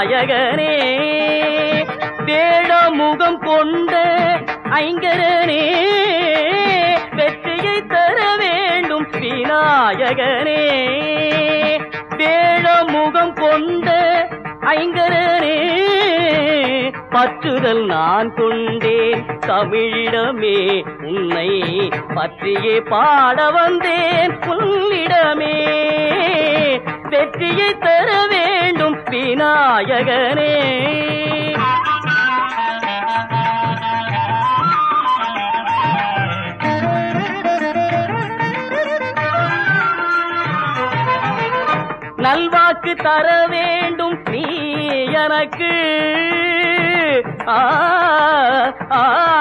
விநாயகனே வேடமுகம் கொண்ட ஐங்கரனே வெற்றியை தர வேண்டும் விநாயகனே வேடமுகம் கொண்ட ஐங்கரனே பற்றுதல் நான் கொண்டேன் தமிழிடமே உன்னை பற்றியே பாட வந்தேன் உன்னிடமே வெற்றியை தர வேண்டும் விநாயகனே நல்வாக்கு தர வேண்டும் நீ எனக்கு ஆ, ஆ,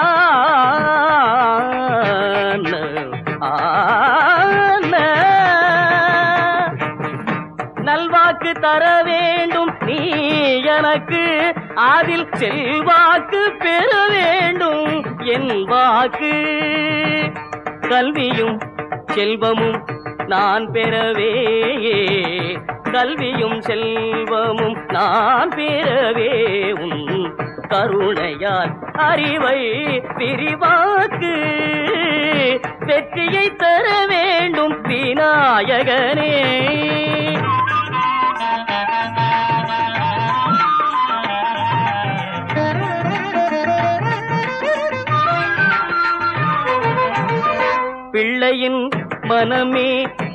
ந, ஆ, ந. நல்வாக்கு தர வேண்டும் நீ எனக்கு அதில் செல்வாக்கு பெற வேண்டும் என் வாக்கு கல்வியும் செல்வமும் நான் பெறவே கல்வியும் செல்வமும் நான் பெறவே உன் கருணையால் அறிவை விரிவாக்கு வெற்றியை தர வேண்டும் விநாயகனே பிள்ளையின் மனமே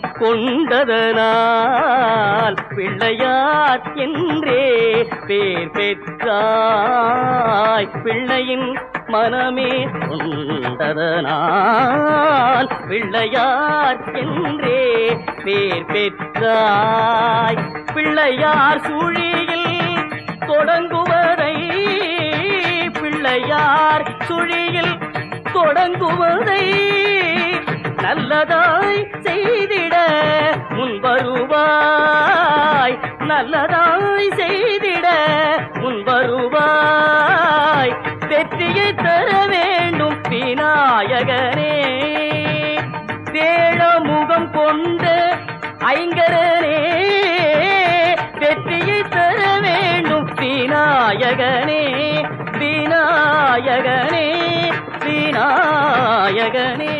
கொண்டதனால் பிள்ளையார் என்றே பேர் பெற்றாய் பிள்ளையின் மனமே கொண்டதனால் பிள்ளையார் என்றே பேர் பெற்றாய் பிள்ளையார் சுழியில் தொடங்குவதை பிள்ளையார் சுழியில் தொடங்குவதை நல்லதாய் செய்திட முன் வருவாய் நல்லதாய் செய்திட முன் வருவாய் வெற்றியை தர வேண்டும் விநாயகனே வேழமுகம் கொண்ட ஐங்கரனே வெற்றியை தர வேண்டும் விநாயகனே விநாயகனே விநாயகனே